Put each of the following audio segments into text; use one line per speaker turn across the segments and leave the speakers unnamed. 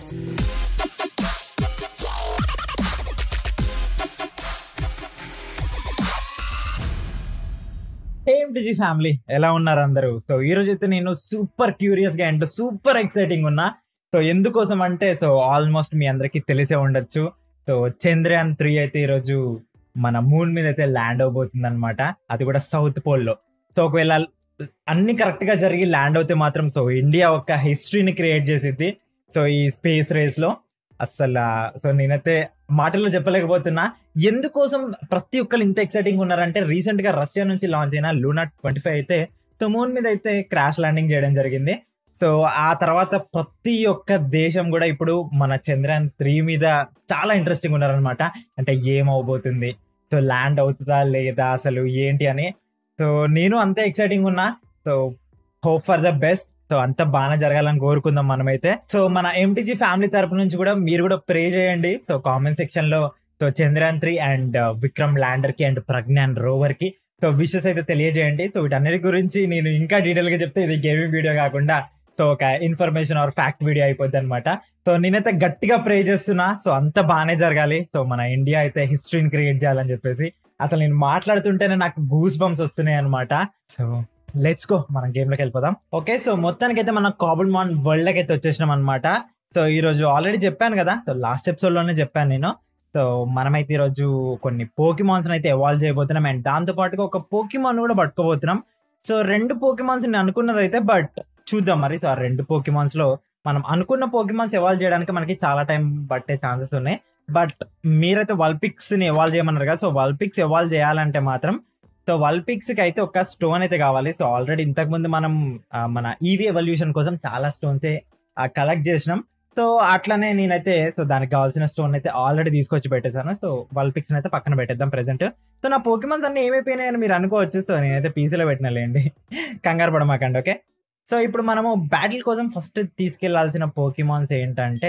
ఏమిటి ఫ్యామిలీ ఎలా ఉన్నారు అందరూ సో ఈ రోజు అయితే నేను సూపర్ క్యూరియస్ గా అండ్ సూపర్ ఎక్సైటింగ్ ఉన్నా సో ఎందుకోసం అంటే సో ఆల్మోస్ట్ మీ అందరికి తెలిసే ఉండొచ్చు సో చంద్రయాన్ త్రీ అయితే ఈరోజు మన మూన్ మీద అయితే ల్యాండ్ అవబోతుంది అనమాట అది కూడా సౌత్ పోల్ లో సో ఒకవేళ అన్ని కరెక్ట్ గా జరిగి ల్యాండ్ అవుతే మాత్రం సో ఇండియా ఒక హిస్టరీని క్రియేట్ చేసిద్ది సో ఈ స్పేస్ రేస్ లో అస్సలు సో నేనైతే మాటల్లో చెప్పలేకపోతున్నా ఎందుకోసం ప్రతి ఒక్కరు ఇంత ఎక్సైటింగ్ ఉన్నారంటే రీసెంట్ గా రష్యా నుంచి లాంచ్ అయిన లూనా ట్వంటీ ఫైవ్ అయితే సో మూన్ మీద అయితే క్రాష్ ల్యాండింగ్ చేయడం జరిగింది సో ఆ తర్వాత ప్రతి ఒక్క దేశం కూడా ఇప్పుడు మన చంద్రయాన్ త్రీ మీద చాలా ఇంట్రెస్టింగ్ ఉన్నారనమాట అంటే ఏం అవబోతుంది సో ల్యాండ్ అవుతుందా లేదా అసలు ఏంటి అని సో నేను అంతే ఎక్సైటింగ్ ఉన్నా so hope for the best so అంత బాగానే జరగాలని కోరుకుందాం మనమైతే సో మన ఎంటీజీ ఫ్యామిలీ తరపు నుంచి కూడా మీరు కూడా ప్రే చేయండి సో కామెంట్ సెక్షన్ లో so Chandrayaan three and Vikram lander కి అండ్ ప్రజ్ఞాన్ రోవర్ కి సో విషెస్ అయితే తెలియజేయండి సో వీటన్నిటి గురించి నేను ఇంకా డీటెయిల్ గా చెప్తే ఇది గేమింగ్ వీడియో కాకుండా సో ఒక ఇన్ఫర్మేషన్ ఆర్ ఫ్యాక్ట్ వీడియో అయిపోద్ది అనమాట సో నేనైతే గట్టిగా ప్రే చేస్తున్నా సో అంత బాగానే జరగాలి సో మన ఇండియా అయితే హిస్టరీని క్రియేట్ చేయాలని చెప్పేసి అసలు నేను మాట్లాడుతుంటేనే నాకు గూస్ బంప్స్ వస్తున్నాయి అనమాట సో లెట్స్ గో మనం గేమ్ లోకి వెళ్ళిపోదాం ఓకే సో మొత్తానికి అయితే మనం కాబుల్ మాన్ వరల్డ్ అయితే వచ్చేసినాం అనమాట సో ఈ రోజు ఆల్రెడీ చెప్పాను కదా సో లాస్ట్ ఎపిసోడ్ లోనే చెప్పాను నేను సో మనమైతే ఈ రోజు కొన్ని పోకిమాన్స్ అయితే ఎవాల్వ్ చేయబోతున్నాం అండ్ దాంతో పాటుగా ఒక పోకిమాన్ కూడా పట్టుకోబోతున్నాం సో రెండు పోకిమాన్స్ నేను అనుకున్నది అయితే బట్ చూద్దాం మరి సో ఆ రెండు పోకిమాన్స్ లో మనం అనుకున్న పోకిమాన్స్ ఎవాల్వ్ చేయడానికి మనకి చాలా టైం పట్టే ఛాన్సెస్ ఉన్నాయి బట్ మీరైతే వల్పిక్స్ ని ఎవాల్వ్ చేయమన్నారు కదా సో వల్పిక్స్ ఎవాల్వ్ చేయాలంటే మాత్రం సో వల్పిక్స్ కి అయితే ఒక స్టోన్ అయితే కావాలి సో ఆల్రెడీ ఇంతకు ముందు మనం ఆ, మన ఈవీ ఎవల్యూషన్ కోసం చాలా స్టోన్స్ కలెక్ట్ చేసినాం సో అట్లనే నేనైతే సో దానికి కావాల్సిన స్టోన్ అయితే ఆల్రెడీ తీసుకొచ్చి పెట్టేశాను సో వల్పిక్స్ అయితే పక్కన పెట్టేద్దాం ప్రెసెంట్ సో నా పోకిమాన్స్ అన్ని ఏమైపోయినాయని మీరు అనుకోవచ్చు సో నేనైతే పీసీలో పెట్టినలేండి కంగారు పడమాకండి ఓకే సో ఇప్పుడు మనము బ్యాటిల్ కోసం ఫస్ట్ తీసుకెళ్లాల్సిన పోకిమాన్స్ ఏంటంటే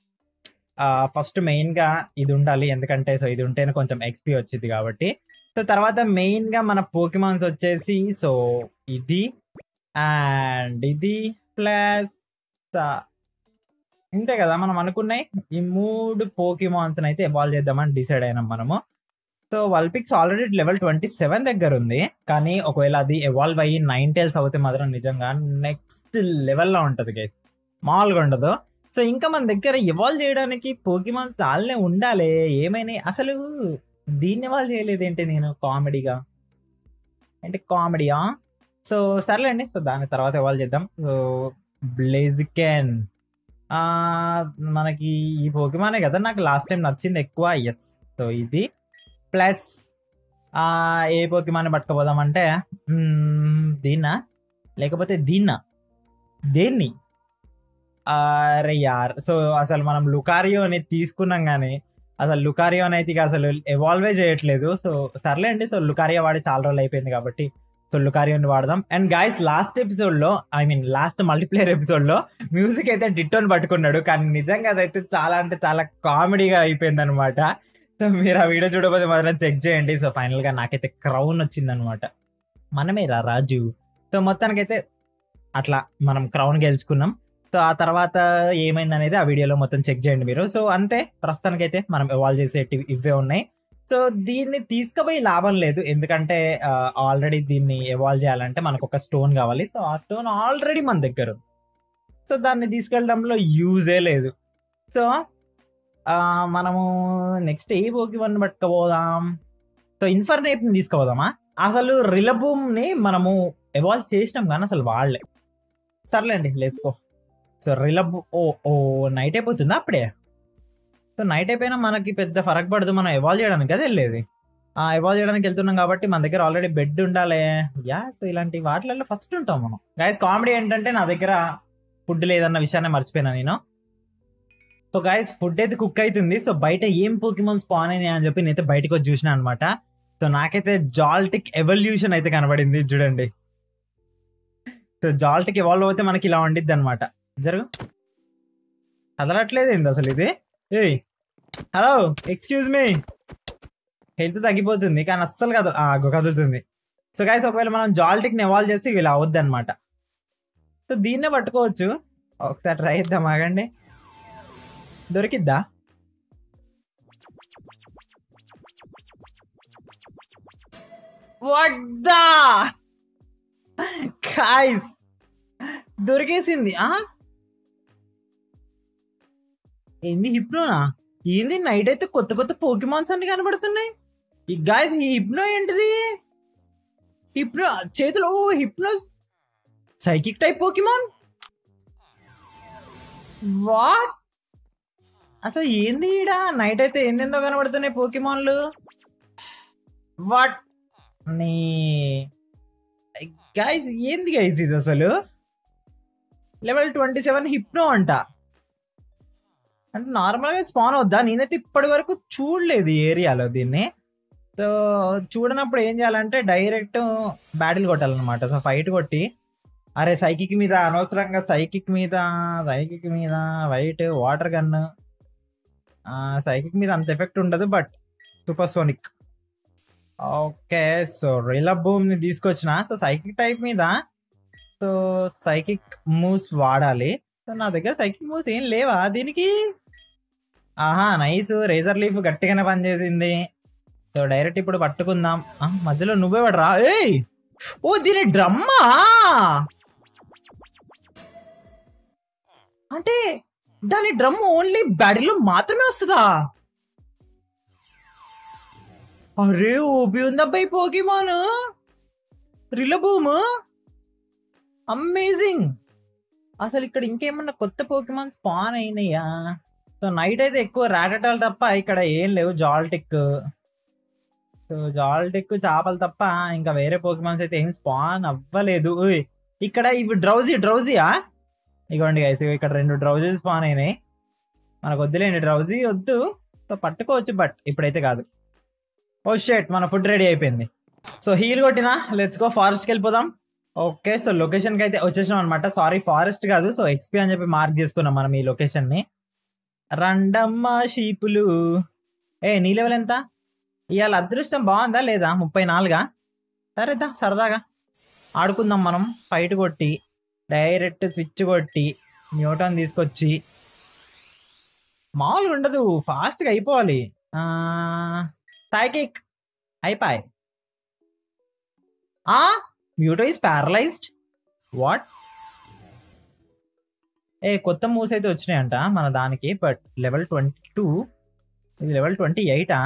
ఫస్ట్ మెయిన్ గా ఇది ఉండాలి ఎందుకంటే సో ఇది ఉంటేనే కొంచెం ఎక్స్పీ వచ్చింది కాబట్టి సో తర్వాత మెయిన్ గా మన పోకిమాన్స్ వచ్చేసి సో ఇది అండ్ ఇది ప్లస్ ఇంతే కదా మనం అనుకున్నాయి ఈ మూడు పోకిమాన్స్ అయితే ఎవాల్వ్ చేద్దామని డిసైడ్ అయినాం మనము so Vulpix already level twenty seven దగ్గర ఉంది కానీ ఒకవేళ అది ఎవాల్వ్ అయ్యి నైన్ టైల్స్ అవుతే మాత్రం నిజంగా నెక్స్ట్ లెవెల్లో ఉంటుంది గైస్ మామూలుగా ఉండదు సో ఇంకా మన దగ్గర ఎవాల్వ్ చేయడానికి పోకిమాన్స్ చాలానే ఉండాలి ఏమైనా అసలు దీన్ని ఎవాల్వ్ చేయలేదేంటి నేను కామెడీగా అంటే కామెడీయా సో సర్లేండి సో దాని తర్వాత ఎవాల్వ్ చేద్దాం సో బ్లేజికెన్ మనకి ఈ పోకిమానే కదా నాకు లాస్ట్ టైం నచ్చింది ఎక్కువ ఎస్ సో ఇది ప్లస్ ఏ పోకిమాన్ పట్టుకోపోదామంటే మ్మ్, దీన్నా లేకపోతే దీన్నా దేన్ని అరే యార్ సో అసలు మనం లుకారియో అనేది తీసుకున్నాం కానీ అసలు లుకారియో అనేది ఇక అసలు ఎవాల్వే చేయట్లేదు సో సర్లేండి సో లుకారియో వాడి చాలా రోజులు అయిపోయింది కాబట్టి సో లుకారియోని వాడదాం అండ్ గాయస్ లాస్ట్ ఎపిసోడ్ లో I mean last multiplayer episode లో మ్యూజిక్ అయితే డిట్టోని పట్టుకున్నాడు కానీ నిజంగా అదైతే చాలా అంటే చాలా కామెడీగా అయిపోయింది అనమాట సో మీరు ఆ వీడియో చూడకపోతే మాత్రం చెక్ చేయండి సో ఫైనల్ గా నాకైతే క్రౌన్ వచ్చింది అనమాట మనమే రా రాజు సో మొత్తానికైతే అట్లా మనం క్రౌన్ గెలుచుకున్నాం సో ఆ తర్వాత ఏమైంది అనేది ఆ వీడియోలో మొత్తం చెక్ చేయండి మీరు సో అంతే ప్రస్తుతానికైతే మనం ఎవాల్వ్ చేసేటివి ఇవే ఉన్నాయి సో దీన్ని తీసుకుపోయి లాభం లేదు ఎందుకంటే ఆల్రెడీ దీన్ని ఎవాల్వ్ చేయాలంటే మనకు ఒక స్టోన్ కావాలి సో ఆ స్టోన్ ఆల్రెడీ మన దగ్గర ఉంది సో దాన్ని తీసుకెళ్ళడంలో యూజే లేదు సో ఆ, మనము నెక్స్ట్ ఏ పోకివన్ పట్టుకోపోదాం సో ఇన్ఫర్నేట్ని తీసుకుపోదామా అసలు రిలబూమ్ని మనము ఎవాల్వ్ చేసినాం కానీ అసలు వాళ్ళే సర్లేండి లేచుకో సో రిలబ్ ఓ ఓ నైట్ అయిపోతుందా అప్పుడే సో నైట్ అయిపోయినా మనకి పెద్ద ఫరక్ పడదు మనం ఎవాల్వ్ చేయడానికి కదా వెళ్ళేది ఆ ఎవాల్వ్ చేయడానికి వెళ్తున్నాం కాబట్టి మన దగ్గర ఆల్రెడీ బెడ్ ఉండాలి యా సో ఇలాంటి వాటిలలో ఫస్ట్ ఉంటాం మనం గాయస్ కామెడీ ఏంటంటే నా దగ్గర ఫుడ్ లేదన్న విషయాన్ని మర్చిపోయినా నేను సో గాయస్ ఫుడ్ అయితే కుక్ అవుతుంది సో బయట ఏం పోకిమాన్ స్పాన్ అయినాయి అని చెప్పి నేనైతే బయటకు వచ్చి చూసిన అనమాట సో నాకైతే జాల్టిక్ ఎవల్యూషన్ అయితే కనబడింది చూడండి సో జాల్టిక్ ఎవాల్వ్ అయితే మనకి ఇలా ఉండిద్ది అనమాట జరుగు కదలట్లేదు ఏంది అసలు ఇది ఏయ్ హలో ఎక్స్క్యూజ్ మీ హెల్త్ తగ్గిపోతుంది కానీ అస్సలు కదల ఆ, అగో కదులుతుంది సో గైస్ ఒకవేళ మనం జాల్టిక్ని ఎవాల్వ్ చేస్తే ఇలా అవద్దు అనమాట సో దీన్నే పట్టుకోవచ్చు ఒకసారి ట్రై చేద్దాం ఆగండి దొరికిద్దా వడ్డా ఖైస్ దొరికేసింది ఆ ఏంది హిప్నోనా ఏంది నైట్ అయితే కొత్త కొత్త పోకిమాన్స్ అన్ని కనబడుతున్నాయి ఈ గాయ ఈ హిప్నో ఏంటిది హిప్నో చేతిలో ఓ Hypno psychic type Pokemon what అసలు ఏంది ఈడ నైట్ అయితే ఏందేందో కనబడుతున్నాయి పోకిమాన్లు వాట్ నీ గైజ్ ఏంది గైజ్ ఇది అసలు లెవెల్ ట్వంటీ సెవెన్ హిప్నో అంట అంటే నార్మల్గా స్పాన్ అవుద్దా నేనైతే ఇప్పటి వరకు చూడలేదు ఈ ఏరియాలో దీన్ని సో చూడనప్పుడు ఏం చేయాలంటే డైరెక్ట్ బ్యాటిల్ కొట్టాలన్నమాట సో ఫైట్ కొట్టి అరే సైకిక్ మీద అనవసరంగా సైకిక్ మీద సైకిక్ మీద వైట్ వాటర్ గన్ సైకిక్ మీద అంత ఎఫెక్ట్ ఉండదు but super sonic okay so రిలా ని తీసుకొచ్చిన సో సైకిక్ టైప్ మీద సో సైకిక్ మూవ్స్ వాడాలి సో నా దగ్గర సైకిక్ మూవ్స్ ఏం లేవా దీనికి ఆహా నైస్ రేజర్ లీఫ్ గట్టిగానే పనిచేసింది సో డైరెక్ట్ ఇప్పుడు పట్టుకుందాం ఆ, మధ్యలో నువ్వే పడరా ఏయ్ ఓ దీని డ్రమ్మా అంటే దాని డ్రమ్ ఓన్లీ బ్యాడీలో మాత్రమే వస్తుందా అరే ఓపి ఉందబ్బాయి పోకిమాన్ రిలబూమ్ అమేజింగ్ అసలు ఇక్కడ ఇంకేమన్నా కొత్త పోకిమాన్ స్పాన్ అయినాయా సో నైట్ అయితే ఎక్కువ రాటటాలు తప్ప ఇక్కడ ఏం లేవు జాల్టిక్ సో జాల్టిక్ చేపలు తప్ప ఇంకా వేరే పోకిమాన్స్ అయితే ఏం స్పాన్ అవ్వలేదు ఉయ్, ఇక్కడ ఇవి డ్రౌజీ డ్రౌజీయా ఇగోండి గైస్ ఇక్కడ రెండు డ్రౌజీ స్పాన్ అయినాయి మనకు వద్దులేండి డ్రౌజీ వద్దు సో పట్టుకోవచ్చు బట్ ఇప్పుడైతే కాదు ఓ షేట్ మన ఫుడ్ రెడీ అయిపోయింది సో హీల్ కొట్టినా లెట్స్ గో ఫారెస్ట్కి వెళ్ళిపోదాం ఓకే సో లొకేషన్కి అయితే వచ్చేసాం అనమాట సారీ ఫారెస్ట్ కాదు సో ఎక్స్పీ అని చెప్పి మార్క్ చేసుకున్నాం మనం ఈ లొకేషన్ని రండమ్మ షీపులు ఏ నీ లెవెల్ ఎంత ఇవాళ అదృష్టం బాగుందా లేదా ముప్పై నాలుగా సరేదా సరదాగా ఆడుకుందాం మనం ఫైట్ కొట్టి డైరెక్ట్ స్విచ్ కొట్టి న్యూటన్ తీసుకొచ్చి మామూలుగా ఉండదు ఫాస్ట్గా అయిపోవాలి సైకిక్ అయిపోయి ఆ మ్యూటో ఈస్ ప్యారలైజ్డ్ వాట్ ఏ కొత్త మూవ్స్ అయితే వచ్చినాయంట మన దానికి బట్ లెవెల్ ట్వంటీ టూ ఇది లెవెల్ ట్వంటీ ఎయిటా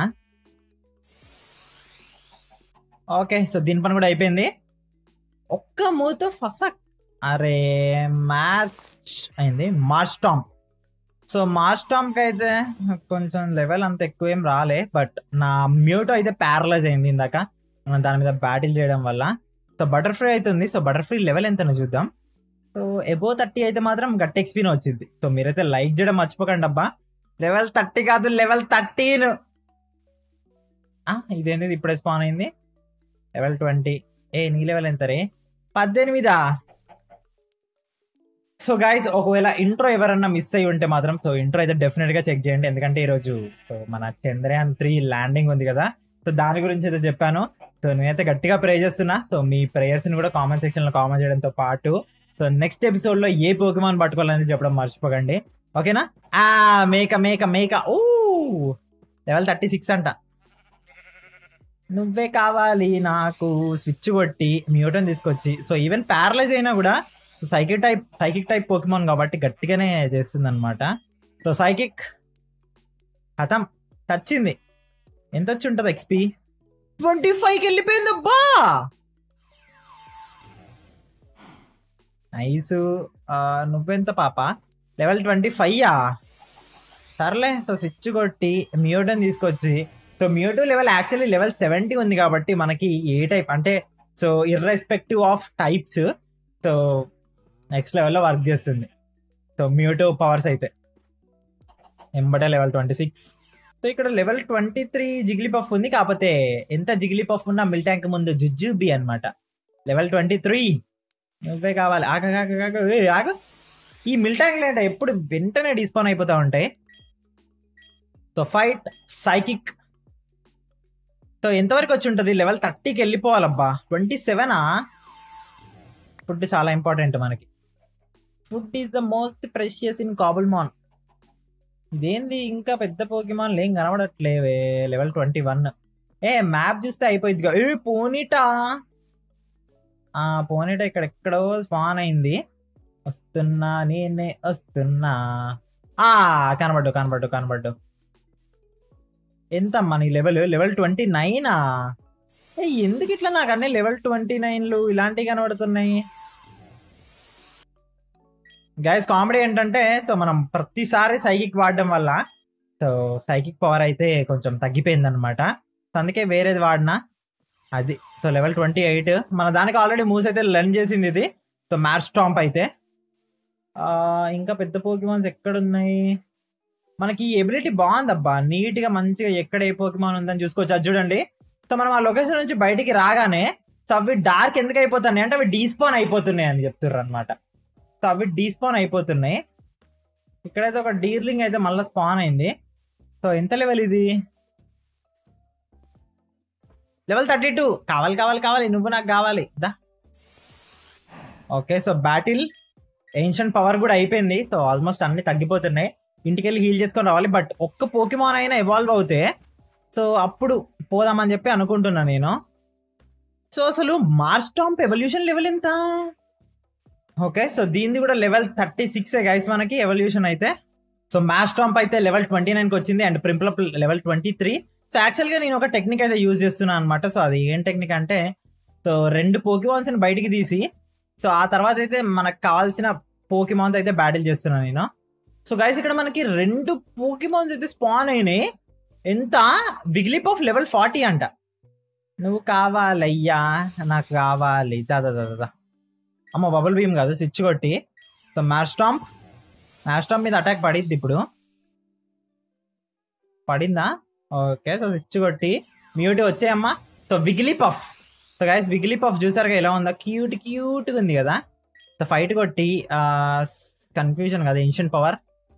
ఓకే సో దీని పని కూడా అయిపోయింది ఒక్క మూవ్తో ఫసక్ అరే మ్యాచ్ అయింది మార్స్టాంప్ సో మార్స్టాంప్కి అయితే కొంచెం లెవెల్ అంత ఎక్కువ ఏం రాలే బట్ నా మ్యూటో అయితే ప్యారలైజ్ అయింది ఇందాక మనం దాని మీద బ్యాటిల్ చేయడం వల్ల సో బటర్ఫ్లై అవుతుంది సో బటర్ఫ్లై లెవెల్ ఎంతనో చూద్దాం సో ఎబో థర్టీ అయితే మాత్రం గట్టి ఎక్స్పీరియన్ వచ్చింది సో మీరైతే లైక్ చేయడం మర్చిపోకండి అబ్బా లెవెల్ థర్టీ కాదు లెవెల్ థర్టీన్ ఇదేంది ఇప్పుడే స్పాన్ అయింది లెవెల్ ట్వంటీ ఏ నీ లెవెల్ ఎంత రే పద్దెనిమిదా సో గైస్ ఒకవేళ ఇంట్రో ఎవరన్నా మిస్ అయ్యి ఉంటే మాత్రం సో ఇంట్రో అయితే డెఫినెట్ గా చెక్ చేయండి ఎందుకంటే ఈరోజు సో మన చంద్రయాన్ త్రీ ల్యాండింగ్ ఉంది కదా సో దాని గురించి అయితే చెప్పాను సో నేనైతే గట్టిగా ప్రే చేస్తున్నా సో మీ ప్రేయర్స్ ని కూడా కామెంట్ సెక్షన్ లో కామెంట్ చేయడంతో పాటు సో నెక్స్ట్ ఎపిసోడ్ లో ఏ పోకిమాన్ పట్టుకోవాలని చెప్పడం మర్చిపోకండి ఓకేనా ఆ మేక మేక మేక ఓ లెవెల్ థర్టీ సిక్స్ అంట నువ్వే కావాలి నాకు స్విచ్ కొట్టి మ్యూటన్ తీసుకొచ్చి సో ఈవెన్ ప్యారలైజ్ అయినా కూడా psychic type psychic type Pokemon కాబట్టి గట్టిగానే చేస్తుంది అనమాట సో సైకిక్ హతం టచ్చింది ఎంత వచ్చి ఉంటుంది ఎక్స్పీ ట్వంటీ ఫైవ్కి వెళ్ళిపోయింది అబ్బా నైస్ నువ్వెంత పాప లెవెల్ ట్వంటీ ఫైవ్ సర్లే సో స్విచ్ కొట్టి మ్యూటన్ తీసుకొచ్చి so Mewtwo level actually level seventy ఉంది కాబట్టి మనకి ఏ టైప్ అంటే so irrespective of types so next లెవెల్లో వర్క్ చేస్తుంది సో మ్యూటో పవర్స్ అయితే ఎంబటే లెవెల్ ట్వంటీ సిక్స్ సో ఇక్కడ level twenty three Jigglypuff ఉంది కాకపోతే ఎంత జిగిలి పఫ్ ఉన్నా మిల్ ట్యాంక్ ముందు జుజ్జుబి అనమాట లెవెల్ ట్వంటీ త్రీ నువ్వే కావాలి ఆగ ఆగ ఆగ ఏ, ఆగు ఈ మిల్ ట్యాంక్ లేట ఎప్పుడు వెంటనే డిస్పాన్ అయిపోతా ఉంటాయి సో ఫైట్ సైకిక్ సో ఎంతవరకు వచ్చి ఉంటుంది లెవెల్ థర్టీకి వెళ్ళిపోవాలబ్బా ట్వంటీ సెవెనా ఫుడ్ చాలా ఇంపార్టెంట్ మనకి food is the most precious in కాబుల్ మాన్ ఇదేంది ఇంకా పెద్ద పోకిమాన్లు ఏం కనబడట్లేవే లెవెల్ ట్వంటీ వన్ ఏ మ్యాప్ చూస్తే అయిపోయిందిగా ఏ పోనీటా ఆ పోనీట ఇక్కడ ఎక్కడో స్పాన్ అయింది వస్తున్నా నేనే వస్తున్నా ఆ కనబడ్డు కనబడ్డు కనబడ్డు ఎంత అమ్మా నీ లెవెల్ లెవెల్ ట్వంటీ నైనా ఏ ఎందుకు ఇట్లా నాకు అన్ని లెవెల్ ట్వంటీ నైన్లు ఇలాంటివి కనబడుతున్నాయి గైస్ కామెడీ ఏంటంటే సో మనం ప్రతిసారి సైకిక్ వాడడం వల్ల సో సైకిక్ పవర్ అయితే కొంచెం తగ్గిపోయింది అనమాట సో అందుకే వేరేది వాడినా అది సో లెవెల్ ట్వంటీ ఎయిట్ మన దానికి ఆల్రెడీ మూస్ అయితే లర్న్ చేసింది ఇది సో మ్యాచ్ స్టాంప్ అయితే ఆ, ఇంకా పెద్ద పోకిమాన్స్ ఎక్కడున్నాయి మనకి ఈ ఎబిలిటీ బాగుందబ్బా నీట్ గా మంచిగా ఎక్కడ ఏ పోకిమాన్ ఉందని చూసుకోవచ్చు అది చూడండి సో మనం ఆ లొకేషన్ నుంచి బయటికి రాగానే సో అవి డార్క్ ఎందుకు అయిపోతున్నాయి అంటే అవి డీస్పాన్ అయిపోతున్నాయి అని చెప్తుర్రు అనమాట సో అవి డీస్పాన్ అయిపోతున్నాయి ఇక్కడైతే ఒక డీర్లింగ్ అయితే మళ్ళీ స్పాన్ అయింది సో ఎంత లెవెల్ ఇది లెవెల్ థర్టీ టూ కావాలి కావాలి కావాలి నువ్వు నాకు కావాలి దా okay so battle ancient power కూడా అయిపోయింది సో ఆల్మోస్ట్ అన్ని తగ్గిపోతున్నాయి ఇంటికి వెళ్ళి హీల్ చేసుకొని రావాలి బట్ ఒక్క పోకిమాన్ అయినా ఎవాల్వ్ అవుతే సో అప్పుడు పోదామని చెప్పి అనుకుంటున్నా నేను సో అసలు మార్స్టాంప్ ఎవల్యూషన్ లెవెల్ ఎంత ఓకే సో దీనిది కూడా లెవెల్ థర్టీ సిక్స్ గైస్ మనకి ఎవల్యూషన్ అయితే సో మ్యాస్టాంప్ అయితే లెవెల్ ట్వంటీ నైన్కి వచ్చింది and Prinplup level twenty three so యాక్చువల్గా నేను ఒక టెక్నిక్ అయితే యూజ్ చేస్తున్నాను అనమాట సో అది ఏం టెక్నిక్ అంటే సో రెండు పోకిమాన్స్ని బయటికి తీసి సో ఆ తర్వాత అయితే మనకు కావాల్సిన పోకిమాన్స్ అయితే బ్యాటిల్ చేస్తున్నాను నేను సో గైస్ ఇక్కడ మనకి రెండు పోకిమాన్స్ అయితే స్పాన్ అయినాయి ఎంత విగ్లిప్ ఆఫ్ లెవెల్ ఫార్టీ అంట నువ్వు కావాలయ్యా నాకు కావాలి దాదా దాదా అమ్మ బబుల్ బీమ్ కాదు స్విచ్ కొట్టి సో మ్యాస్టాంప్ మ్యాస్టాంప్ మీద అటాక్ పడిద్ది ఇప్పుడు పడిందా ఓకే సో స్విచ్ కొట్టి మ్యూట్ వచ్చాయమ్మా so Wigglypuff so guys Wigglypuff చూసారుగా ఎలా ఉందా క్యూట్ క్యూట్గా ఉంది కదా సో ఫైట్ కొట్టి కన్ఫ్యూజన్ కదా ఇన్షన్ పవర్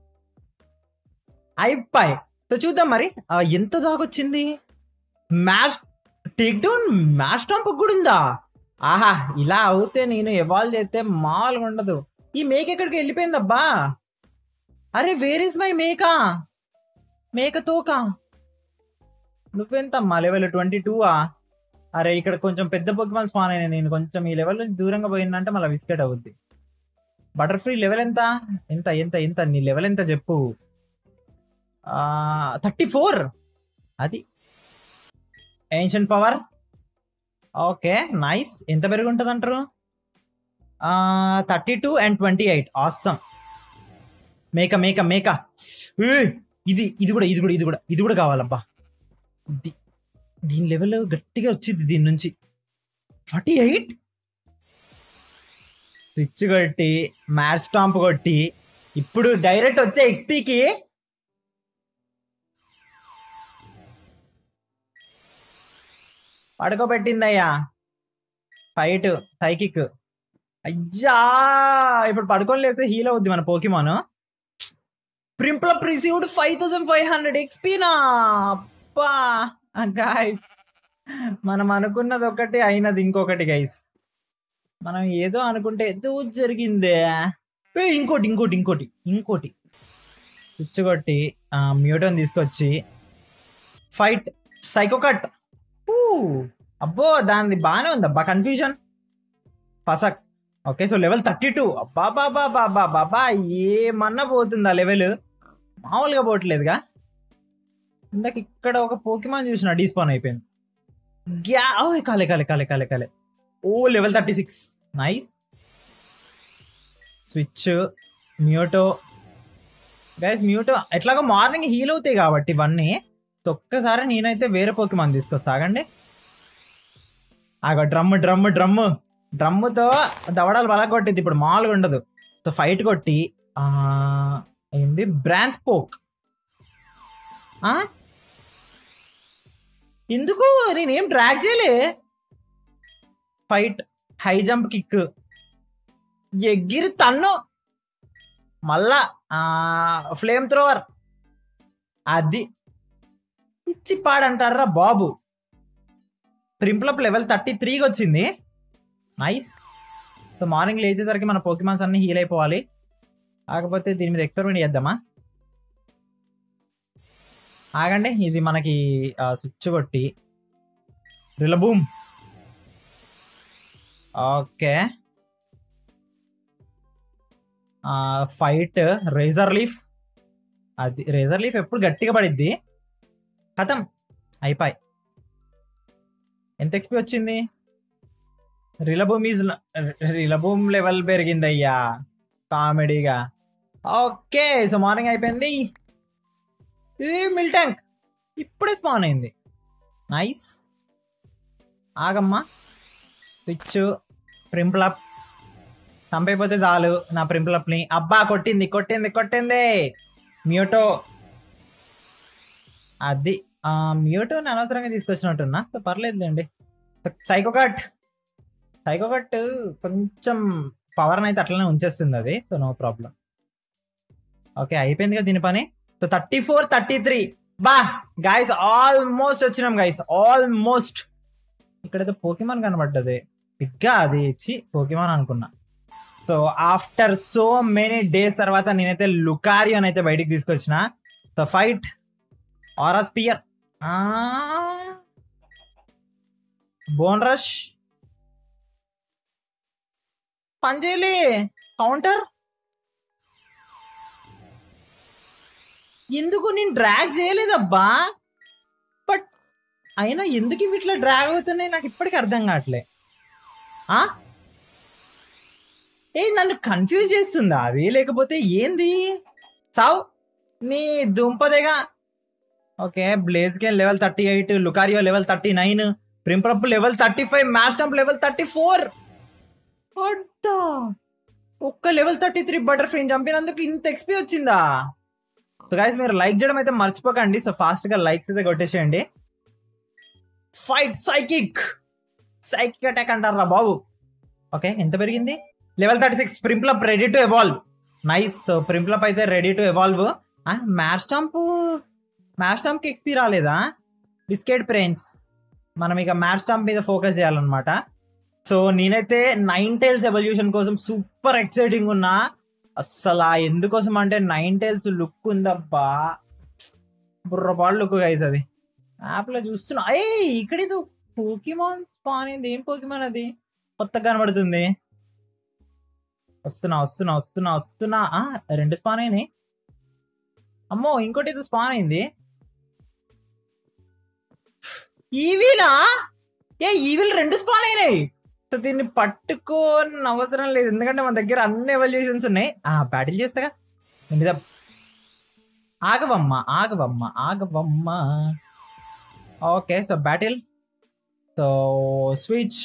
అయిపోయి సో చూద్దాం మరి ఆ, ఎంత దాకొచ్చింది మ్యాచ్ టేక్ డౌన్ మ్యాచ్ టాంప్ కూడా ఉందా ఆహా ఇలా అవుతే నేను ఎవాల్వ్ చేస్తే మామూలుగా ఉండదు ఈ మేక ఎక్కడికి వెళ్ళిపోయిందబ్బా అరే వేర్ ఇస్ మై మేక మేక తోక నువ్వెంతమ్మా లెవెల్ ట్వంటీ టూవా అరే ఇక్కడ కొంచెం పెద్ద పొగ్గిమాన్ స్పాన్ అయినా నేను కొంచెం ఈ లెవెల్ నుంచి దూరంగా పోయిందంటే మళ్ళీ విస్కెట్ అవుద్ది బటర్ఫ్రీ లెవెల్ ఎంత ఎంత ఎంత ఎంత నీ లెవెల్ ఎంత చెప్పు థర్టీ ఫోర్ అది ఏన్షియన్ పవర్ ఓకే నైస్ ఎంత పెరిగి ఉంటుంది అంటారు thirty two and twenty eight awesome మేక మేక మేక ఏయ్, ఇది ఇది కూడా ఇది కూడా ఇది కూడా ఇది కూడా కావాలబ్బా ది- దీని లెవెల్ గట్టిగా వచ్చింది దీని నుంచి ఫార్టీ ఎయిట్ స్విచ్ కొట్టి మ్యాచ్ స్టాంప్ కొట్టి ఇప్పుడు డైరెక్ట్ వచ్చే ఎక్స్పీకి పడుకోబెట్టిందయ్యా ఫైట్ సైకిక్ అయ్యా ఇప్పుడు పడుకొని లేస్తే హీల్ అవుద్ది మన Pokemon Prinplup received five thousand five hundred ఎక్స్పీనా అప్పా గైస్ మనం అనుకున్నది ఒకటి అయినది ఇంకొకటి గైస్ మనం ఏదో అనుకుంటే ఏదో జరిగిందే ఏ, ఇంకోటి ఇంకోటి ఇంకోటి ఇంకోటి స్విచ్ కొట్టి మ్యూటన్ తీసుకొచ్చి ఫైట్ సైకో కట్ ఊ, అబ్బో దానిది బాగానే ఉంది అబ్బా కన్ఫ్యూజన్ పసక్ okay so level thirty two అబ్బా బాబా బాబా బాబా ఏమన్నా పోతుందా లెవెల్ మామూలుగా పోవట్లేదుగా ఇందాక ఇక్కడ ఒక పోకిమాన్ చూసిన డీస్పాన్ అయిపోయింది గ్యా ఓ కాలే కాలే కాలే కాలే కాలే oh level thirty six nice switch Mewtwo guys Mewtwo ఎట్లాగో మార్నింగ్ హీల్ అవుతాయి కాబట్టి ఇవన్నీ సో ఒక్కసారి నేనైతే వేరే పోకిమాన్ తీసుకొస్తా ఆగండి ఆగ డ్రమ్ డ్రమ్ డ్రమ్ డ్రమ్ముతో దవడాలు బలా కొట్టింది ఇప్పుడు మామూలుగా ఉండదు సో ఫైట్ కొట్టి ఆ, ఏంది బ్రాంచ్ పోక్ ఆ? ఎందుకు నేనేం డ్రాగ్ చేయలే ఫైట్ హై జంప్ కిక్ ఎగిరి తన్ను మళ్ళా ఫ్లేమ్ థ్రోవర్ అది ఇచ్చి పాడంటారా బాబు ప్రింప్లప్ లెవెల్ థర్టీ త్రీకి వచ్చింది నైస్ సో మార్నింగ్ లేచేసరికి మన పోకిమాన్స్ అన్ని హీల్ అయిపోవాలి కాకపోతే దీని మీద ఎక్స్పెరిమెంట్ చేద్దామా ఆగండి ఇది మనకి స్విచ్ కొట్టి Rillaboom okay fight razor leaf అది రేజర్ లీఫ్ ఎప్పుడు గట్టిగా పడిద్ది కథం అయిపోయి ఎంత ఎక్స్పీ వచ్చింది రిలబూమ్ ఈజ్ రిలబూమ్ లెవెల్ పెరిగింది అయ్యా కామెడీగా ఓకే సో మార్నింగ్ అయిపోయింది ఇది మిల్ ట్యాంక్ ఇప్పుడే స్పాన్ అయింది నైస్ ఆగమ్మా స్విచ్ ప్రింప్లప్ చంపైపోతే చాలు నా ప్రింప్లప్ని అబ్బా కొట్టింది కొట్టింది కొట్టింది మ్యూటో అది మ్యూటోని అనవసరంగా తీసుకొచ్చినట్టున్నా సో పర్లేదులేండి సైకో కట్ సైకో కట్ కొంచెం పవర్ని అయితే అట్లనే ఉంచేస్తుంది అది సో నో ప్రాబ్లం ఓకే అయిపోయింది కదా దీని పని so thirty four thirty three బా గైస్ ఆల్మోస్ట్ వచ్చినాం గైస్ ఆల్మోస్ట్ ఇక్కడైతే పోకిమాన్ కనబడ్డది బిగ్గా అది ఇచ్చి పోకిమాన్ అనుకున్నా so after so many days తర్వాత నేనైతే లుకారియో అయితే బయటికి తీసుకొచ్చిన so fight aura sphere bone rush పంజేలి కౌంటర్ ఎందుకు నేను డ్రాగ్ చేయలేదబ్బా బట్ అయినా ఎందుకు ఇవి ఇట్లా డ్రాగ్ అవుతున్నాయి నాకు ఇప్పటికీ అర్థం కావట్లే ఆ ఏ నన్ను కన్ఫ్యూజ్ చేస్తుందా అది లేకపోతే ఏంది సావ్ నీ దుంపదేగా ఓకే బ్లేజ్కే level thirty eight Lucario level thirty nine Prinplup level thirty five Marshtomp level thirty four ఒక్క లెవెల్ థర్టీ త్రీ బటర్ ఫ్రీని చంపినందుకు ఇంత ఎక్స్పీ వచ్చిందా సో గైస్ మీరు లైక్ చేయడం అయితే మర్చిపోకండి సో ఫాస్ట్ గా లైక్స్ అయితే కొట్టేసేయండి ఫైట్ సైకిక్ సైకిక్ అటాక్ అంటారా బాబు ఓకే ఎంత పెరిగింది level thirty six Prinplup ready to evolve nice so Prinplup అయితే ready to evolve Marshtomp మ్యాచ్ స్టాంప్కి ఎక్స్పీ రాలేదా బిస్కెట్ ప్రెయిన్స్ మనం ఇక మ్యాచ్ స్టాంప్ మీద ఫోకస్ చేయాలన్నమాట సో నేనైతే నైన్ టైల్స్ ఎవల్యూషన్ కోసం సూపర్ ఎక్సైటింగ్ ఉన్నా అస్సలు ఎందుకోసం అంటే నైన్ టైల్స్ లుక్ ఉందబ్బా బుర్రపాడు లుక్ గైస్ అది యాప్లో చూస్తున్నా ఏ ఇక్కడ ఇది పోకిమాన్ స్పాన్ అయింది ఏం పోకిమాన్ అది కొత్తగా కనబడుతుంది వస్తున్నా వస్తున్నా వస్తున్నా వస్తున్నా ఆ, రెండు స్పాన్ అయినాయి అమ్మో ఇంకోటి ఏదో స్పాన్ అయింది ఈవీనా ఏ ఈవిల్ రెండు స్పాన్ అయినాయి సో దీన్ని పట్టుకోని అవసరం లేదు ఎందుకంటే మన దగ్గర అన్ని ఎవల్యూషన్స్ ఉన్నాయి ఆ బ్యాటిల్ చేస్తాగా నీ మీద ఆగవమ్మ ఆగవమ్మ ఆగవమ్మ okay so battle so switch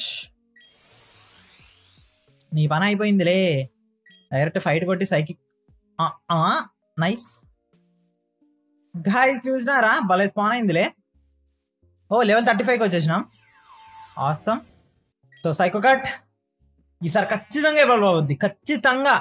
నీ పని అయిపోయిందిలే డైరెక్ట్ ఫైట్ కొట్టి సైకిక్ నైస్ గాయస్ చూసినారా భలే స్పాన్ అయిందిలే ఓ లెవెల్ థర్టీ ఫైవ్కి వచ్చేసినాం ఆస్తాం సో సైకో కట్ ఈసారి ఖచ్చితంగా ఎవాల్వ్ అవుద్ది ఖచ్చితంగా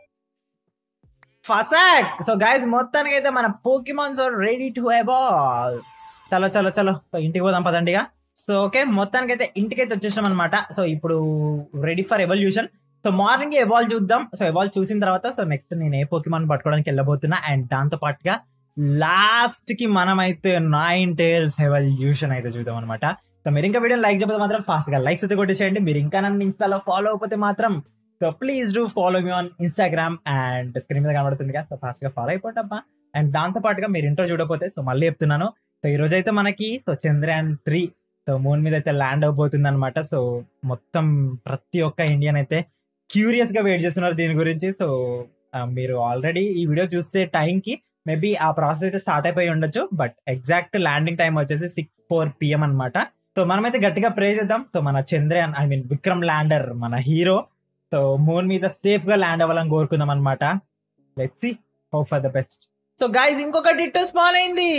ఫసాక్ సో గైస్ మొత్తానికి అయితే మన Pokemons are ready to evolve చలో చలో చలో సో ఇంటికి పోదాం పదండిగా సో ఓకే మొత్తానికి అయితే ఇంటికి అయితే వచ్చేసాం అనమాట సో ఇప్పుడు ready for evolution so morning evolve చూద్దాం సో ఎవాల్వ్ చూసిన తర్వాత సో నెక్స్ట్ నేను ఏ పోకిమాన్ పట్టుకోవడానికి వెళ్ళబోతున్నా అండ్ దాంతో పాటుగా లాస్ట్ కి మనమైతే నైన్ టేల్స్ ఎవల్యూషన్ అయితే చూద్దాం అనమాట సో మీరు ఇంకా వీడియో లైక్ చెప్పితే మాత్రం ఫాస్ట్ గా లైక్స్ అయితే కొట్టేసేయండి మీరు ఇంకా నన్ను ఇన్స్టాలో ఫాలో అయిపోతే మాత్రం so please do follow me on Instagram and screen మీద కనబడుతుంది కదా సో ఫాస్ట్ గా ఫాలో అయిపోటమ్మా అండ్ దాంతో పాటుగా మీరు ఇంట్లో చూడకపోతే సో మళ్ళీ చెప్తున్నాను సో ఈ రోజు అయితే మనకి so Chandrayaan three so moon మీద అయితే ల్యాండ్ అవబోతుంది అనమాట సో మొత్తం ప్రతి ఒక్క ఇండియన్ అయితే క్యూరియస్ గా వెయిట్ చేస్తున్నారు దీని గురించి సో ఆ, మీరు ఆల్రెడీ ఈ వీడియో చూసే టైంకి మేబీ ఆ ప్రాసెస్ అయితే స్టార్ట్ అయిపోయి ఉండొచ్చు బట్ ఎగ్జాక్ట్ ల్యాండింగ్ టైం వచ్చేసి సిక్స్ ఫోర్ పిఎం అనమాట సో మనమైతే గట్టిగా ప్రే చేద్దాం సో మన Chandrayaan I mean Vikram lander మన హీరో సో మూన్ మీద సేఫ్ గా ల్యాండ్ అవ్వాలని కోరుకుందాం అనమాట let's see hope for the best so guys ఇంకొక డిట్టో స్పాన్ అయింది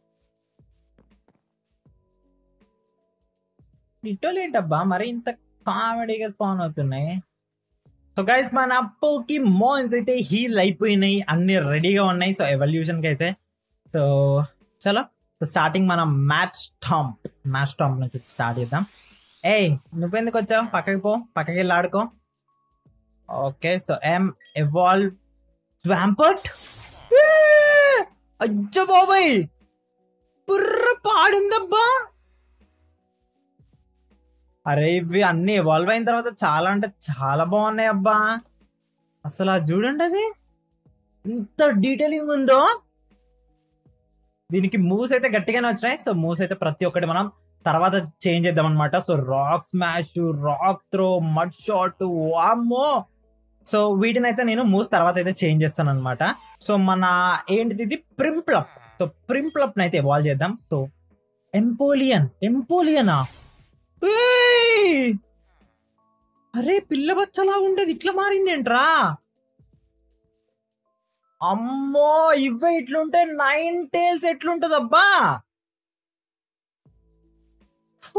డిట్టోలు ఏంటబ్బా మరి ఇంత కామెడీగా స్పాన్ అవుతున్నాయి సో గైస్ మన అప్పుకి మోన్స్ అయితే హీల్ అయిపోయినాయి అన్ని రెడీగా ఉన్నాయి సో ఎవల్యూషన్ కి అయితే సో చలో సో స్టార్టింగ్ మనం మ్యాచ్ టాంప్ మ్యాచ్ టాంప్ నుంచి స్టార్ట్ చేద్దాం ఏయ్ నువ్వెందుకు వచ్చావు పక్కకి పో పక్కకి వెళ్ళి ఆడుకో ఓకే సో ఎం ఎవాల్వ్ స్వాంపర్ట్ అజ్జ బాబాయ్ బుర్ర పాడిందబ్బా అరే ఇవి అన్ని ఎవాల్వ్ అయిన తర్వాత చాలా అంటే చాలా బాగున్నాయి అబ్బా అసలు అది చూడండి అది ఇంత డీటెయిలింగ్ ఉందో దీనికి మూవ్స్ అయితే గట్టిగానే వచ్చినాయి సో మూవ్స్ అయితే ప్రతి ఒక్కటి మనం తర్వాత చేంజ్ చేద్దాం అనమాట so rock smash rock throw mud shot వామ్మో సో వీటిని అయితే నేను మూవ్స్ తర్వాత అయితే చేంజ్ చేస్తాను అనమాట సో మన ఏంటిది ఇది ప్రింప్లప్ సో ప్రింప్లప్ అయితే ఎవాల్వ్ చేద్దాం సో ఎంపోలియన్ ఎంపోలియనా ఏయ్! అరే పిల్ల బచ్చలా ఉండేది ఇట్లా మారింది ఏంట్రా అమ్మో ఇవే ఇట్లుంటే నైన్ టేల్స్ ఎట్లుంటది అబ్బా ఫూ.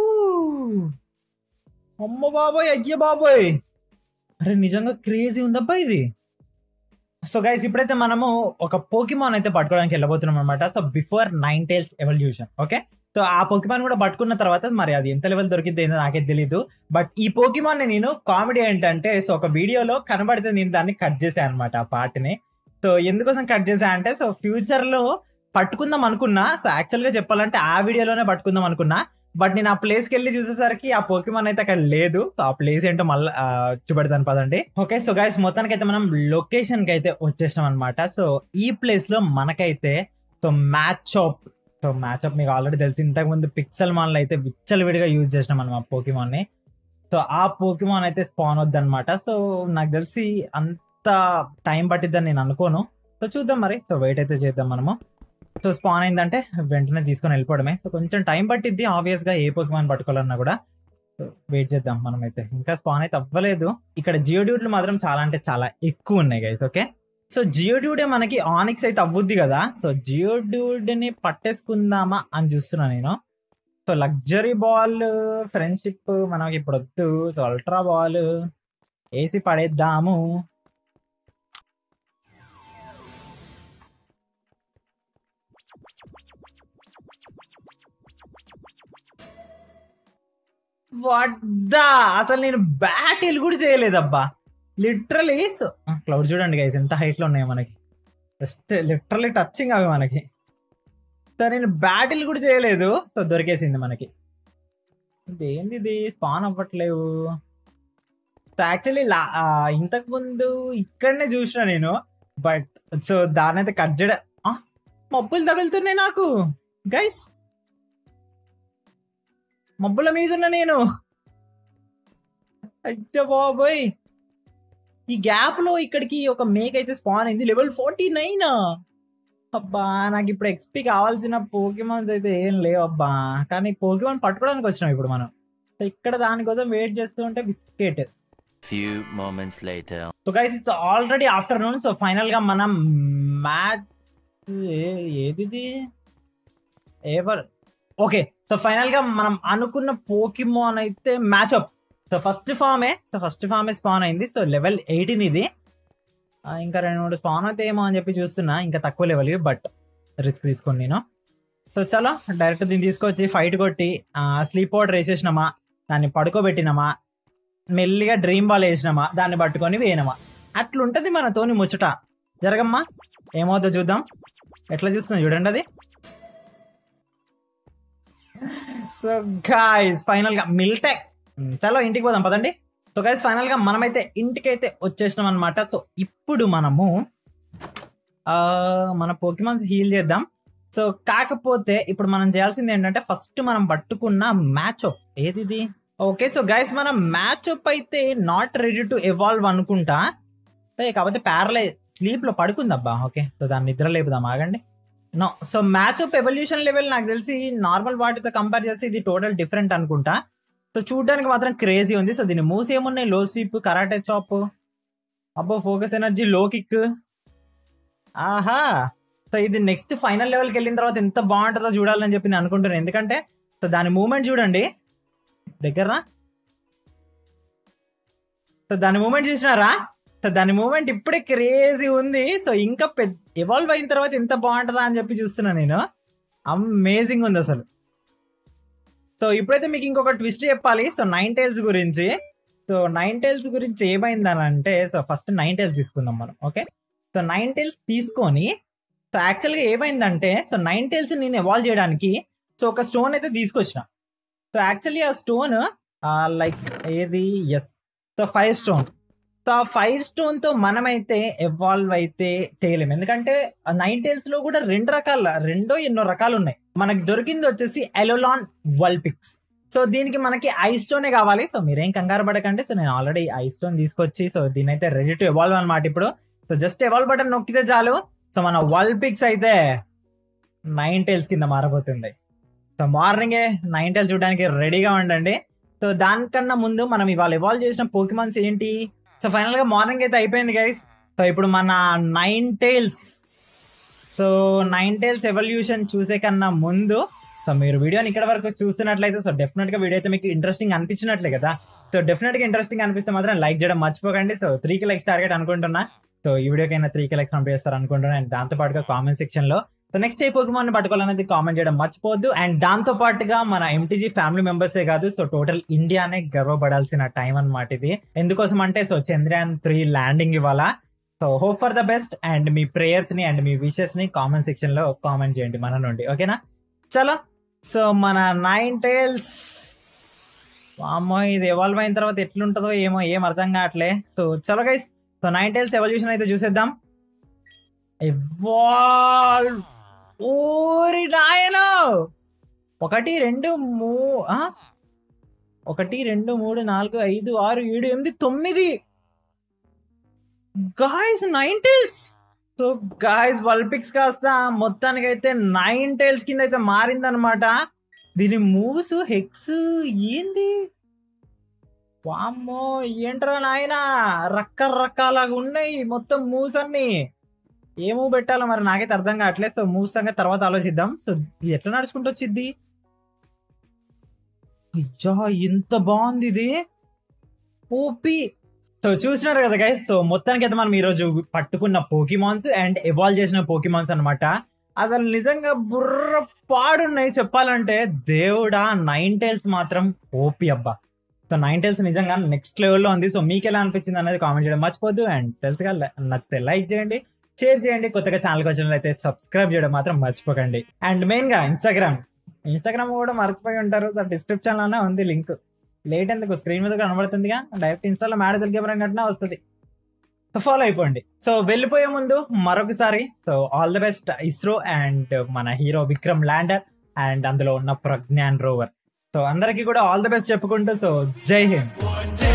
అమ్మ బాబోయ్ అయ్య బాబోయ్ అరే నిజంగా క్రేజీ ఉందబ్బా ఇది సో గైస్ ఇప్పుడైతే మనము ఒక పోకిమాన్ అయితే పట్టుకోవడానికి వెళ్ళబోతున్నాం అనమాట so before nine tiles evolution okay so ఆ పోకిమాన్ కూడా పట్టుకున్న తర్వాత మరి అది ఎంత లెవెల్ దొరికింది ఏందో నాకే తెలీదు బట్ ఈ పోకిమాన్ నేను కామెడీ ఏంటంటే సో ఒక వీడియోలో కనబడితే నేను దాన్ని కట్ చేశాను అనమాట ఆ పార్ట్ని సో ఎందుకోసం కట్ చేశా అంటే సో ఫ్యూచర్ లో పట్టుకుందాం అనుకున్నా సో యాక్చువల్ గా చెప్పాలంటే ఆ వీడియోలోనే పట్టుకుందాం అనుకున్నా బట్ నేను ఆ ప్లేస్కి వెళ్ళి చూసేసరికి ఆ పోకిమాన్ అయితే అక్కడ లేదు సో ఆ ప్లేస్ ఏంటో మళ్ళీ చూపెడతాను పదండి ఓకే సో గైస్ మొత్తానికి అయితే మనం లొకేషన్ కి అయితే వచ్చేసాం అనమాట సో ఈ ప్లేస్ లో మనకైతే so Machop so Machop మీకు ఆల్రెడీ తెలిసి ఇంతకు ముందు పిక్సెల్ మాన్లు అయితే విచ్చలవిడిగా యూజ్ చేసినాం మనం ఆ పోకిమాన్ ని సో ఆ పోకిమాన్ అయితే స్పాన్ వద్దు అనమాట సో నాకు తెలిసి అంత టైం పట్టిద్దని నేను అనుకోను సో చూద్దాం మరి సో వెయిట్ అయితే చేద్దాం మనము సో స్పాన్ అయిందంటే వెంటనే తీసుకొని వెళ్ళిపోవడమే సో కొంచెం టైం పట్టిద్ది ఆబ్వియస్ గా ఏ పోకిమాన్ పట్టుకోవాలన్నా కూడా సో వెయిట్ చేద్దాం మనం అయితే ఇంకా స్పాన్ అయితే అవ్వలేదు ఇక్కడ జియో డ్యూడ్లు మాత్రం చాలా అంటే చాలా ఎక్కువ ఉన్నాయి guys okay so Geodude మనకి ఆనిక్స్ అయితే అవ్వుద్ది కదా సో జియో డ్యూడ్ ని పట్టేసుకుందామా అని చూస్తున్నా నేను సో లగ్జరీ బాల్ ఫ్రెండ్షిప్ మనకి ఇప్పుడు వద్దు సో అల్ట్రా బాల్ వేసి పడేద్దాము వద్దా అసలు నేను బ్యాటిల్ కూడా చేయలేదబ్బా లిటరలీ సో క్లౌడ్ చూడండి గైస్ ఎంత హైట్ లో ఉన్నాయి మనకి జస్ట్ లిటరలీ టచింగ్ అవి మనకి సో నేను బ్యాటిల్ కూడా చేయలేదు సో దొరికేసింది మనకి ఇదేంది ఇది స్పాన్ అవ్వట్లేవు సో యాక్చువల్లీ ఇంతకు ముందు ఇక్కడనే చూసిన నేను బట్ సో దాని అయితే కట్ చేయడం ఆ, మబ్బులు తగులుతున్నాయి నాకు గైస్ మబ్బుల మీద ఉన్నా నేను అయ్యో బాబోయ్ ఈ గ్యాప్ లో ఇక్కడికి ఒక మేక్ అయితే స్పాన్ అయింది లెవెల్ ఫార్టీ నైన్ అబ్బా నాకు ఇప్పుడు ఎక్స్పీ కావాల్సిన పోకిమాన్స్ అయితే ఏం లేవు అబ్బా కానీ పోకిమాన్ పట్టుకోవడానికి వచ్చినాం ఇప్పుడు మనం సో ఇక్కడ దానికోసం వెయిట్ చేస్తూ ఉంటే biscuit
Few moments later.
So guys it's already afternoon so final గా మనం మ్యాచ్ ఏది ఎవర్ ఓకే సో ఫైనల్ గా మనం అనుకున్న పోకిమోన్ అయితే మ్యాచ్అప్ సో ఫస్ట్ ఫామే సో ఫస్ట్ ఫామే స్పాన్ అయింది సో లెవెల్ ఎయిటీన్ ఇది ఆ, ఇంకా రెండు మూడు స్పాన్ అయితే ఏమో అని చెప్పి చూస్తున్నా ఇంకా తక్కువ లెవెల్ బట్ రిస్క్ తీసుకోండి నేను సో చలో డైరెక్ట్ దీన్ని తీసుకొచ్చి ఫైట్ కొట్టి స్లీప్ పౌడర్ వేసేసినామా దాన్ని పడుకోబెట్టినామా మెల్లిగా డ్రీమ్ బాల్ వేసినామా దాన్ని పట్టుకొని వేయనమా అట్లుంటది మనతోని ముచ్చట జరగమ్మా ఏమవుతుందో చూద్దాం ఎట్లా చూస్తున్నా చూడండి అది సో గాయస్ ఫైనల్ గా మిల్టెక్ చలో ఇంటికి పోదాం పదండి సో గైస్ ఫైనల్ గా మనమైతే ఇంటికైతే వచ్చేసినాం అనమాట సో ఇప్పుడు మనము ఆ, మన పోకిమాన్స్ హీల్ చేద్దాం సో కాకపోతే ఇప్పుడు మనం చేయాల్సింది ఏంటంటే ఫస్ట్ మనం పట్టుకున్న మ్యాచ్ ఏది ఇది ఓకే సో గైస్ మన మ్యాచ్ అయితే నాట్ రెడీ టు ఎవాల్వ్ అనుకుంటా ఏ, కాకపోతే ప్యారలై స్లీప్ లో పడుకుందబ్బా ఓకే సో దాన్ని నిద్ర లేపుదాం ఆగండి no so Machop evolution level నాకు తెలిసి నార్మల్ వాటితో కంపేర్ చేస్తే ఇది టోటల్ డిఫరెంట్ అనుకుంటా సో చూడడానికి మాత్రం క్రేజీ ఉంది సో దీని మూవ్స్ ఏమున్నాయి లో స్వీప్ కరాటే చాప్ అబ్బో ఫోకస్ ఎనర్జీ లో కిక్ ఆహా సో ఇది నెక్స్ట్ ఫైనల్ లెవెల్కి వెళ్ళిన తర్వాత ఎంత బాగుంటుందో చూడాలని చెప్పి నేను అనుకుంటున్నాను ఎందుకంటే సో దాని మూమెంట్ చూడండి దగ్గర సో దాని మూమెంట్ చూసినారా సో దాని మూమెంట్ ఇప్పుడే క్రేజీ ఉంది సో ఇంకా పెద్ద ఎవాల్వ్ అయిన తర్వాత ఎంత బాగుంటుందా అని చెప్పి చూస్తున్నా నేను అమేజింగ్ ఉంది అసలు సో ఇప్పుడైతే మీకు ఇంకొక ట్విస్ట్ చెప్పాలి సో నైన్ టైల్స్ గురించి సో నైన్ టైల్స్ గురించి ఏమైందని అంటే సో ఫస్ట్ నైన్ టైల్స్ తీసుకుందాం మనం ఓకే సో నైన్ టైల్స్ తీసుకొని సో యాక్చువల్గా ఏమైందంటే సో నైన్ టైల్స్ నేను ఎవాల్వ్ చేయడానికి సో ఒక స్టోన్ అయితే తీసుకొచ్చిన సో యాక్చువల్లీ ఆ స్టోన్ లైక్ ఏది yes so five stone so ఆ ఫైవ్ స్టోన్ తో మనమైతే ఎవాల్వ్ అయితే చేయలేము ఎందుకంటే నైన్ టైల్స్ లో కూడా రెండు రకాల రెండో ఎన్నో రకాలు ఉన్నాయి మనకి దొరికింది వచ్చేసి ఎలోలాన్ వల్పిక్స్ సో దీనికి మనకి ఐ స్టోనే కావాలి సో మీరేం కంగారు పడకండి సో నేను ఆల్రెడీ ఐ స్టోన్ తీసుకొచ్చి సో దీని అయితే రెడీ టు ఎవాల్వ్ అనమాట ఇప్పుడు సో జస్ట్ ఎవాల్వ్ బటన్ నొక్కితే చాలు సో మన వల్పిక్స్ అయితే నైన్ టైల్స్ కింద మారబోతుంది సో మార్నింగే నైన్ టైల్స్ చూడడానికి రెడీగా ఉండండి సో దానికన్నా ముందు మనం ఇవాళ ఎవాల్వ్ చేసిన పోకిమాన్స్ ఏంటి సో ఫైనల్ గా మార్నింగ్ అయితే అయిపోయింది గైస్ సో ఇప్పుడు మన nine tiles so nine tiles evolution చూసే కన్నా ముందు సో మీరు వీడియోని ఇక్కడ వరకు చూస్తున్నట్లయితే సో డెఫినెట్ గా వీడియో అయితే మీకు ఇంట్రెస్టింగ్ అనిపించినట్లే కదా సో డెఫినెట్ గా ఇంట్రెస్టింగ్ అనిపిస్తే మాత్రం లైక్ చేయడం మర్చిపోకండి సో త్రీ కి లైక్స్ టార్గెట్ అనుకుంటున్నా సో ఈ వీడియోకైనా త్రీ కి లైక్స్ పంపిస్తారు అనుకుంటున్నా అండ్ దాంతో పాటుగా కామెంట్ సెక్షన్ లో సో నెక్స్ట్ ఏ పోకిమాన్ పట్టుకోవాలనేది కామెంట్ చేయడం మర్చిపోవద్దు అండ్ దాంతో పాటుగా మన ఎంటీజీ ఫ్యామిలీ మెంబర్సే కాదు సో టోటల్ ఇండియానే గర్వపడాల్సిన టైం అన్నమాట ఇది ఎందుకోసం అంటే సో చంద్రయాన్ త్రీ ల్యాండింగ్ ఇవాళ so hope for the best and మీ ప్రేయర్స్ ని అండ్ మీ విషెస్ ని కామెంట్ సెక్షన్ లో కామెంట్ చేయండి మన నుండి ఓకేనా చలో సో మన నైన్ టైల్స్ అమ్మో ఇది ఎవాల్వ్ అయిన తర్వాత ఎట్లుంటుందో ఏమో ఏం అర్థం కావట్లే సో చలో guys so nine tiles evolution అయితే చూసేద్దాం ఎవాల్వ్ ఓరి నాయనో ఒకటి రెండు మూ ఆ? ఒకటి రెండు మూడు నాలుగు ఐదు ఆరు ఏడు ఎనిమిది తొమ్మిది guys nine tiles so guys Vulpix కాస్త మొత్తానికి అయితే నైన్ టైల్స్ కింద అయితే మారిందనమాట దీని మూవ్స్ హెక్స్ ఏంది వామ్మో ఏంట్రా నాయన రకరకాలుగా ఉన్నాయి మొత్తం మూవ్స్ అన్ని ఏ మూవ్ పెట్టాలో మరి నాకైతే అర్థం కావట్లేదు సో మూవ్స్ సంగతి తర్వాత ఆలోచిద్దాం సో ఇది ఎట్లా నడుచుకుంటూ వచ్చింది అయ్యా ఎంత బాగుంది ఇది ఓపి సో చూసినారు కదా గైస్ సో మొత్తానికి అయితే మనం ఈరోజు పట్టుకున్న పోకిమాన్స్ అండ్ ఎవాల్వ్ చేసిన పోకిమాన్స్ అన్నమాట అసలు నిజంగా బుర్ర పాడున్నాయి చెప్పాలంటే దేవుడా నైన్ టైల్స్ మాత్రం ఓపి అబ్బా సో నైన్ టైల్స్ నిజంగా నెక్స్ట్ లెవెల్లో ఉంది సో మీకు ఎలా అనిపించింది అనేది కామెంట్ చేయడం మర్చిపోద్దు అండ్ తెలుసుగా నచ్చితే లైక్ చేయండి షేర్ చేయండి కొత్తగా ఛానల్కి వచ్చిన అయితే సబ్స్క్రైబ్ చేయడం మాత్రం మర్చిపోకండి అండ్ మెయిన్ గా ఇన్స్టాగ్రామ్ ఇన్స్టాగ్రామ్ కూడా మర్చిపోయి ఉంటారు సో డిస్క్రిప్షన్ లోనే ఉంది లింక్ లేట్ ఎందుకు స్క్రీన్ మీద కనబడుతుందిగా డైరెక్ట్ ఇన్స్టాలో మేడ దొరికే గంటనే వస్తుంది సో ఫాలో అయిపోండి సో వెళ్ళిపోయే ముందు మరొకసారి so all the best ISRO and మన హీరో విక్రమ్ ల్యాండర్ అండ్ అందులో ఉన్న ప్రజ్ఞాన్ రోవర్ సో అందరికీ కూడా ఆల్ ది బెస్ట్ చెప్పుకుంటూ సో జై హింద్